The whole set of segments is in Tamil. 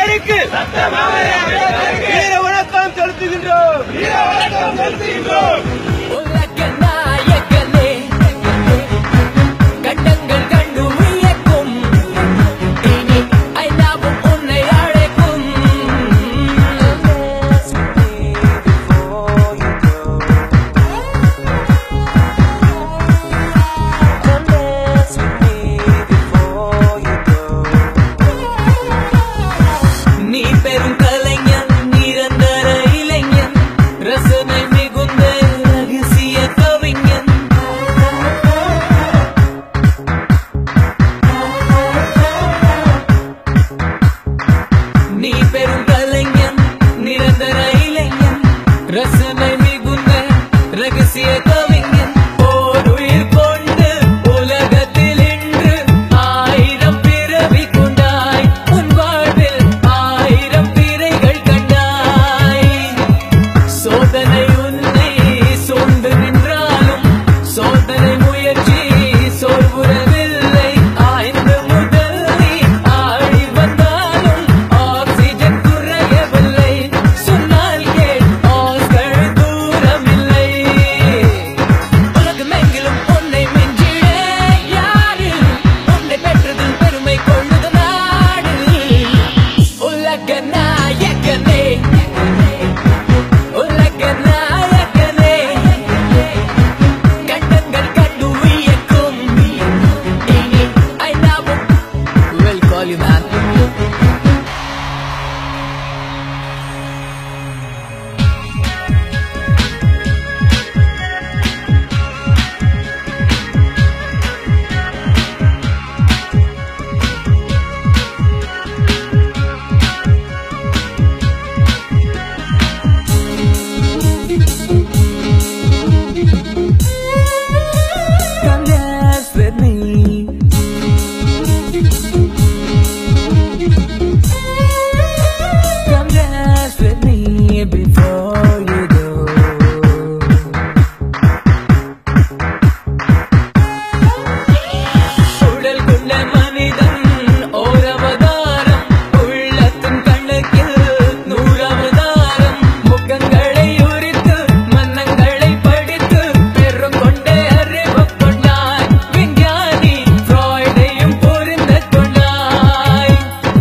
அம்பேத்கருக்கு வீர வணக்கம் செலுத்துகின்றோம் உலக நாயகனே கண்டங்கள் கண்டு வியக்கும் இனி ஐநாவும் உன்னை அழைக்கும் நீ பெரும் கலைஞன் நிரந்தர இளைஞன் ரசனை மிகுந்த ரகசிய கவிஞன் நீ பெரும் கலைஞன் நிரந்தர இளைஞன் ரசனை மிகுந்த ரகசிய கவிஞன் ஓருயிர் கொண்டு உலகத்தில் இன்று ஆயிரம் பிறவி கொண்டாய் உன் வாழ்வில் ஆயிரம் பிறைகள் கண்டாய் சோதனை உன்னை சோர்ந்து நின்றாலும் சோதனை முயற்சி சோர்வுறவில்லை ஆய்ந்து முதல் நீ ஆடி வந்தாலும் ஆக்சிஜன் குறையவில்லை சொன்னால் கேள் ஆஸ்கள் தூரமில்லை உலகமெங்கிலும் உன்னை மிஞ்சிட யாரு உன்னை பெற்றதில் பெருமை கொள்ளுது நாடு உலக நாயகனே உலக நாயகனே கண்டங்கள் கண்டு வியக்கும் இனி ஐநாவும் will call you man Come dance with me. Come dance with me before you go. உடல் கொண்ட மனிதன் ஓர் அவதாரம் உள்ளத்தின் கண்ணுக்கில் நூறு அவதாரம் முகங்களை உரித்து மன்னங்களை படித்து பெரும் கொண்டே அறிவு கொண்டாய் விஞ்ஞானி ஃப்ராய்டையும் புரிந்து கொண்டாய்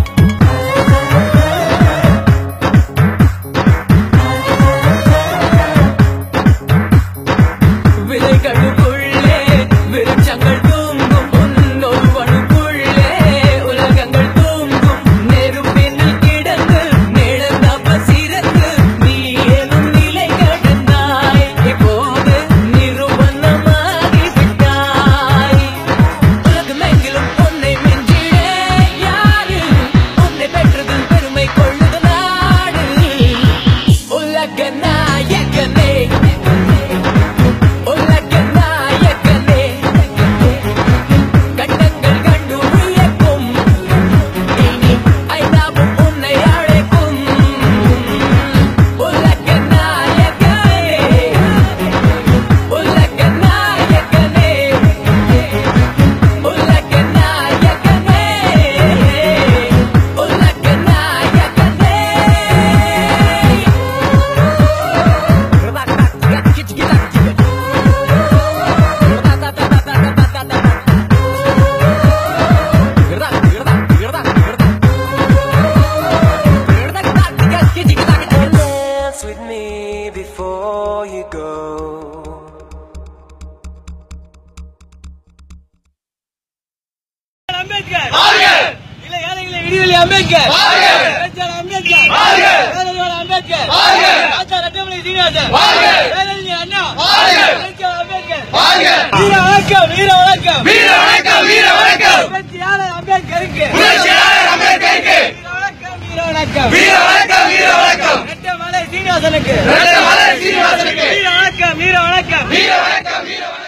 விதைகளுக்குள்ளே விருட்சங்கள் தூங்கும் உன்னொருவனுக்குள்ளே உலகங்கள் தூங்கும் நெருப்பினில் கிடந்து நிழந்த பசிரத்து நீ எனும் நிலை கடந்தாய் இப்போது நிறுவனமாகி விட்டாய் உலகமெங்கிலும் உன்னை மிஞ்சிட யாரு உன்னை பெற்றதில் பெருமை கொள்ளுது நாடு உலக நாயகனே உலக நாயகனே கண்டங்கள் கண்டு வியக்கும் இனி ஐநாவும் உன்னை அழைக்கும் உலக நாயகனே உலக நாயகனே உலக நாயகனே உலக Dance with me before you go. Ambedkar இல்ல ஏழைகளை விடுதலை அம்பேத்கர் பேச்சாளர் அம்பேத்கர் பேரறிவாளர் அம்பேத்கர் ஆச்சார் ரெட்டமலை சீனிவாசன் பேரறிஞர் அண்ணா பேச்சாளர் அம்பேத்கர் வீர வணக்கம் வீர வணக்கம் வீர வணக்கம் வீர வணக்கம் புரட்சியாளர் அம்பேத்கருக்கு புரட்சியாளர் அம்பேத்கருக்கு வீர வணக்கம் வீர வணக்கம் வீர வணக்கம் வீர வணக்கம் ரெட்டமலை சீனிவாசனுக்கு ரெட்டமலை சீனிவாசனுக்கு வீர வணக்கம் வீர வணக்கம் வீர வணக்கம் வீர வணக்கம்